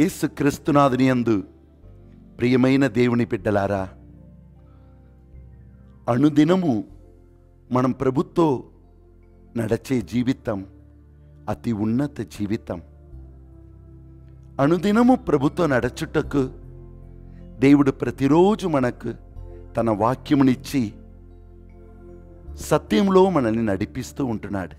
యేసు క్రీస్తునాథుని యందు ప్రియమైన దేవుని బిడ్డలారా అనుదినము మనం ప్రభుతో నడచే జీవితం అతి ఉన్నత జీవితం అనుదినము ప్రభుతో నడచుటకు దేవుడు ప్రతిరోజు మనకు తన వాక్యమునిచ్చి సత్యంలో మనల్ని నడిపిస్తూ ఉంటున్నాడు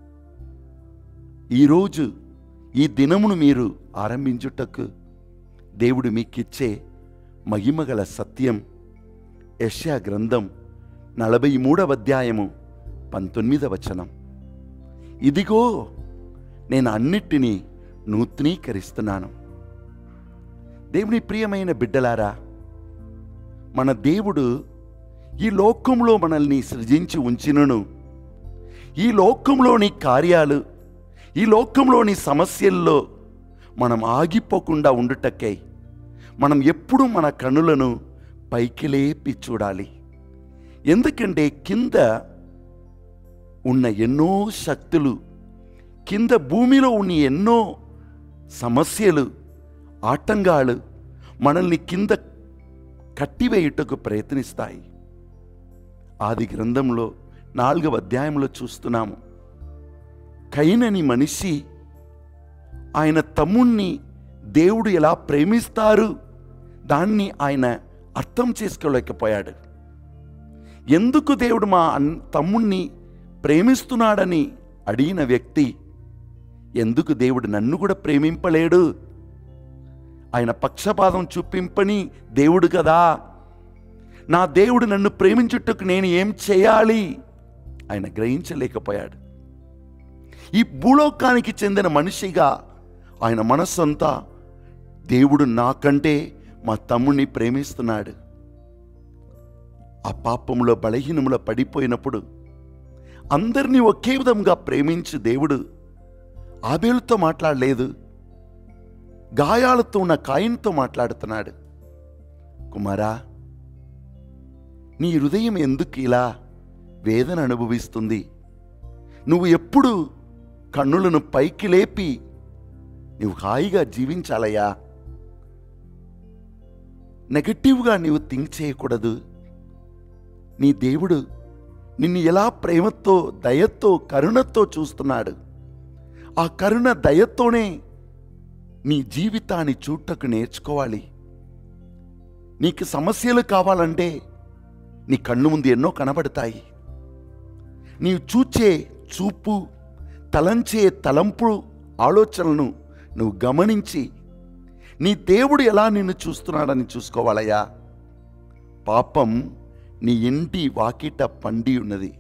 ఈరోజు ఈ దినమును మీరు ఆరంభించుటకు దేవుడు మీకిచ్చే మహిమగల సత్యం యెషయా గ్రంథం నలభై మూడవ అధ్యాయము పంతొమ్మిదవ వచనం ఇదిగో నేను అన్నిటినీ నూతనీకరిస్తున్నాను దేవుని ప్రియమైన బిడ్డలారా మన దేవుడు ఈ లోకంలో మనల్ని సృజించి ఉంచినను ఈ లోకంలోని కార్యాలు ఈ లోకంలోని సమస్యల్లో మనం ఆగిపోకుండా ఉండుటకై మనం ఎప్పుడు మన కనులను పైకి లేపి చూడాలి ఎందుకంటే కింద ఉన్న ఎన్నో శక్తులు కింద భూమిలో ఉన్న ఎన్నో సమస్యలు ఆటంకాలు మనల్ని కింద కట్టివేయుటకు ప్రయత్నిస్తాయి ఆది గ్రంథంలో నాలుగవ అధ్యాయంలో చూస్తున్నాము కైనని మనిషి ఆయన తమ్ముణ్ణి దేవుడు ఎలా ప్రేమిస్తారు దాన్ని ఆయన అర్థం చేసుకోలేకపోయాడు ఎందుకు దేవుడు మా అన్- తమ్ముణ్ణి ప్రేమిస్తున్నాడని అడిగిన వ్యక్తి ఎందుకు దేవుడు నన్ను కూడా ప్రేమింపలేడు ఆయన పక్షపాతం చూపింపని దేవుడు కదా నా దేవుడు నన్ను ప్రేమించుటకు నేను ఏం చేయాలి ఆయన గ్రహించలేకపోయాడు ఈ భూలోకానికి చెందిన మనిషిగా ఆయన మనస్సంతా దేవుడు నాకంటే మా తమ్ముణ్ణి ప్రేమిస్తున్నాడు ఆ పాపంలో బలహీనములో పడిపోయినప్పుడు అందరినీ ఒకే విధంగా ప్రేమించి దేవుడు ఆబేలుతో మాట్లాడలేదు గాయాలతో ఉన్న కాయంతో మాట్లాడుతున్నాడు కుమారా నీ హృదయం ఎందుకు ఇలా వేదన అనుభవిస్తుంది నువ్వు ఎప్పుడు కన్నులను పైకి లేపి నువ్వు హాయిగా జీవించాలయ్యా నెగటివ్గా నీవు థింక్ చేయకూడదు నీ దేవుడు నిన్ను ఎలా ప్రేమతో దయతో కరుణతో చూస్తున్నాడు ఆ కరుణ దయతోనే నీ జీవితాన్ని చూడటకు నేర్చుకోవాలి నీకు సమస్యలు కావాలంటే నీ కన్ను ముందు ఎన్నో కనబడతాయి నీవు చూచే చూపు తలంచే తలంపు ఆలోచనలను నువ్వు గమనించి నీ దేవుడు ఎలా నిన్ను చూస్తున్నాడని చూసుకోవాలయ్యా పాపం నీ ఇంటి వాకిట పండి ఉన్నది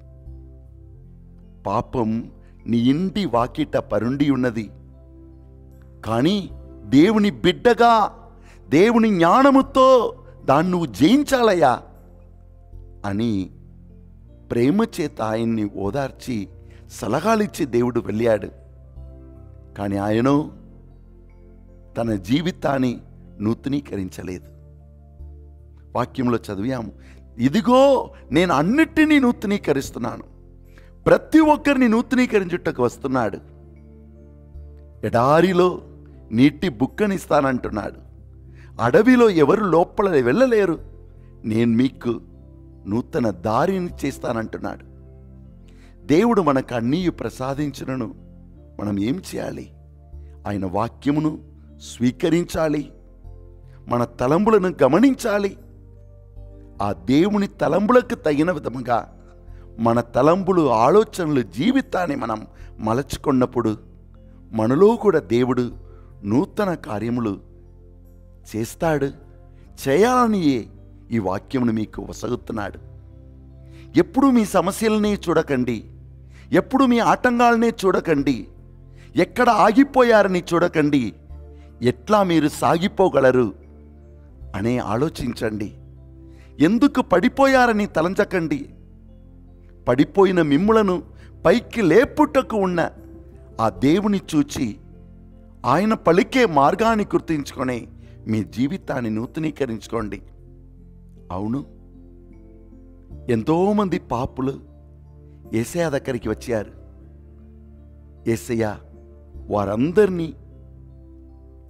పాపం నీ ఇంటి వాకిట పరుండి ఉన్నది కానీ దేవుని బిడ్డగా దేవుని జ్ఞానముతో దాన్ని నువ్వు జయించాలయ్యా అని ప్రేమ చేత ఆయన్ని ఓదార్చి సలహాలిచ్చి దేవుడు వెళ్ళాడు కానీ ఆయనో తన జీవితాన్ని నూతనీకరించలేదు వాక్యంలో చదివాము ఇదిగో నేను అన్నిటినీ నూతనీకరిస్తున్నాను ప్రతి ఒక్కరిని నూతనీకరించుటకు వస్తున్నాడు ఎడారిలో నీటి బుక్కనిస్తానంటున్నాడు అడవిలో ఎవరు లోపల వెళ్ళలేరు నేను మీకు నూతన దారిని చేస్తానంటున్నాడు దేవుడు మనకు అన్నీ ప్రసాదించునను మనం ఏం చేయాలి ఆయన వాక్యమును స్వీకరించాలి మన తలంబులను గమనించాలి ఆ దేవుని తలంబులకు తగిన విధముగా మన తలంబులు ఆలోచనలు జీవితాన్ని మనం మలచుకున్నప్పుడు మనలో కూడా దేవుడు నూతన కార్యములు చేస్తాడు చేయాలనియే ఈ వాక్యమును మీకు వసగుతున్నాడు ఎప్పుడు మీ సమస్యలనే చూడకండి ఎప్పుడు మీ ఆటంకాలనే చూడకండి ఎక్కడ ఆగిపోయారని చూడకండి ఎట్లా మీరు సాగిపోగలరు అనే ఆలోచించండి ఎందుకు పడిపోయారని తలంచకండి పడిపోయిన మిమ్ములను పైకి లేపుటకు ఉన్న ఆ దేవుని చూచి ఆయన పలికే మార్గాన్ని గుర్తించుకొని మీ జీవితాన్ని నూతనీకరించుకోండి అవును ఎంతోమంది పాపులు ఏసయ్య దగ్గరికి వచ్చారు ఏసయ్య వారందరినీ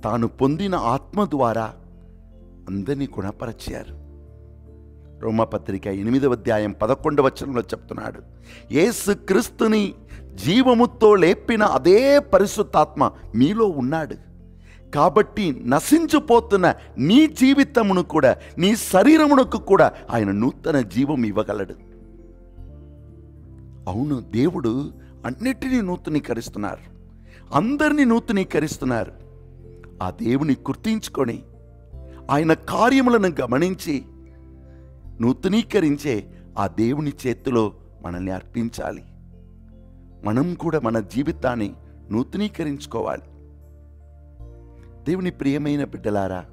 తాను పొందిన ఆత్మ ద్వారా అందరినీ గుణపరచారు రోమపత్రిక ఎనిమిదవ అధ్యాయం పదకొండవ వచనంలో చెప్తున్నాడు యేసు క్రీస్తుని జీవముతో లేపిన అదే పరిశుద్ధాత్మ మీలో ఉన్నాడు కాబట్టి నశించిపోతున్న నీ జీవితమును కూడా నీ శరీరమునకు కూడా ఆయన నూతన జీవం ఇవ్వగలడు అవును దేవుడు అన్నిటినీ నూతనీకరిస్తున్నారు అందరినీ నూతనీకరిస్తున్నారు ఆ దేవుని గుర్తించుకొని ఆయన కార్యములను గమనించి నూతనీకరించే ఆ దేవుని చేతిలో మనల్ని అర్పించాలి మనం కూడా మన జీవితాన్ని నూతనీకరించుకోవాలి దేవుని ప్రియమైన బిడ్డలారా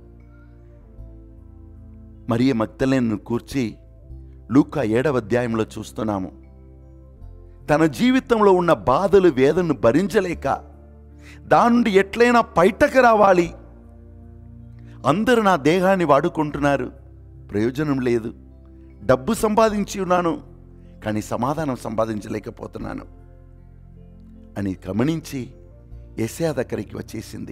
మరియ మగ్దలేను కూర్చి లూకా ఏడవ అధ్యాయంలో చూస్తున్నాము తన జీవితంలో ఉన్న బాధలు వేదనను భరించలేక దాని నుండి ఎట్లయినా బయటకు రావాలి అందరూ నా దేహాన్ని వాడుకుంటున్నారు ప్రయోజనం లేదు డబ్బు సంపాదించి ఉన్నాను కానీ సమాధానం సంపాదించలేకపోతున్నాను అని గమనించి ఎసయా దగ్గరికి వచ్చేసింది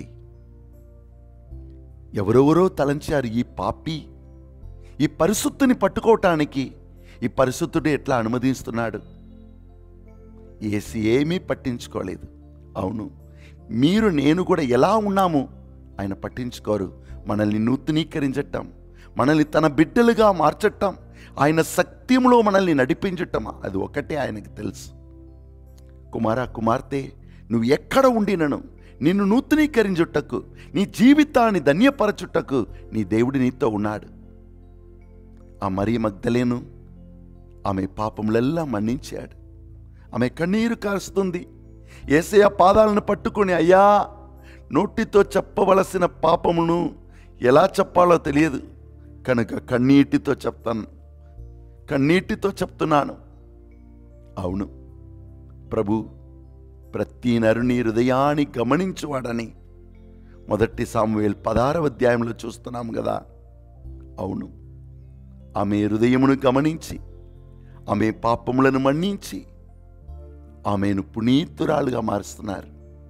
ఎవరెవరో తలంచారు ఈ పాపి ఈ పరిశుద్ధిని పట్టుకోవటానికి ఈ పరిశుద్ధుడు ఎట్లా అనుమతిస్తున్నాడు ఏసి ఏమీ పట్టించుకోలేదు అవును మీరు నేను కూడా ఎలా ఉన్నాము ఆయన పట్టించుకోరు మనల్ని నూతనీకరించటం మనల్ని తన బిడ్డలుగా మార్చటం ఆయన సత్యంలో మనల్ని నడిపించటం అది ఒకటే ఆయనకు తెలుసు కుమార కుమార్తె నువ్వు ఎక్కడ ఉండినను నిన్ను నూతనీకరించుటకు నీ జీవితాన్ని ధన్యపరచుటకు నీ దేవుడి నీతో ఉన్నాడు ఆ మరీ మగ్ధలేను ఆమె పాపములెల్లా మన్నించాడు ఆమె కన్నీరు కారుస్తుంది ఏసయ పాదాలను పట్టుకొని అయ్యా నోటితో చెప్పవలసిన పాపమును ఎలా చెప్పాలో తెలియదు కనుక కన్నీటితో చెప్తాను కన్నీటితో చెప్తున్నాను అవును ప్రభు ప్రతి నరుని హృదయాన్ని గమనించువాడని మొదటి సామువేల్ పదారవ అధ్యాయంలో చూస్తున్నాం కదా అవును ఆమె హృదయమును గమనించి ఆమె పాపములను మన్నించి ఆమెను పునీతురాలుగా మారుస్తున్నారు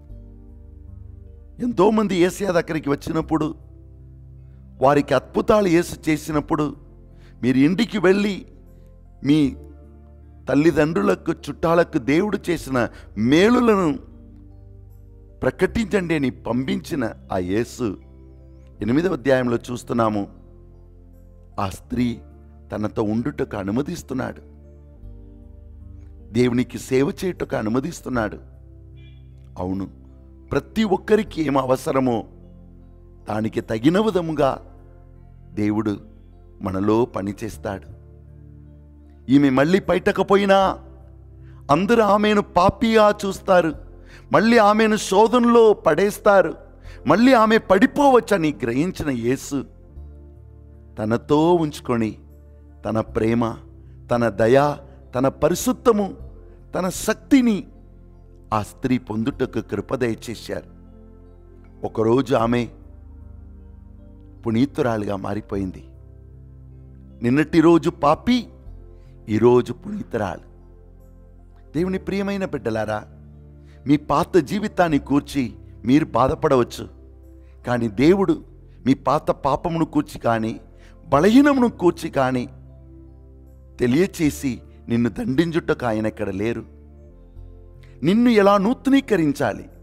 ఎంతోమంది ఏసియా దగ్గరికి వచ్చినప్పుడు వారికి అద్భుతాలు యేసు చేసినప్పుడు మీరు ఇంటికి వెళ్ళి మీ తల్లిదండ్రులకు చుట్టాలకు దేవుడు చేసిన మేలులను ప్రకటించండి అని పంపించిన ఆ యేసు ఎనిమిదవ అధ్యాయంలో చూస్తున్నాము ఆ స్త్రీ తనతో ఉండుటకు అనుమతిస్తున్నాడు దేవునికి సేవ చేయుటకు అనుమతిస్తున్నాడు అవును ప్రతి ఒక్కరికి ఏం అవసరమో దానికి తగిన విధముగా దేవుడు మనలో పనిచేస్తాడు ఈమె మళ్ళీ బయటకపోయినా అందరూ ఆమెను పాపిగా చూస్తారు మళ్ళీ ఆమెను శోధనలో పడేస్తారు మళ్ళీ ఆమె పడిపోవచ్చని గ్రహించిన యేసు తనతో ఉంచుకొని తన ప్రేమ తన దయ తన పరిశుద్ధము తన శక్తిని ఆ స్త్రీ పొందుటకు కృప దయచేశారు ఒకరోజు ఆమె పునీతురాలుగా మారిపోయింది నిన్నటి రోజు పాపి ఈరోజు పునీతురాలు దేవుని ప్రియమైన బిడ్డలారా మీ పాత జీవితాన్ని కూర్చి మీరు బాధపడవచ్చు కానీ దేవుడు మీ పాత పాపమును కూర్చి కానీ బలహీనమును కూర్చి కానీ తెలియచేసి నిన్ను దండించుటకు ఆయన ఇక్కడ లేరు నిన్ను ఎలా నూతనీకరించాలి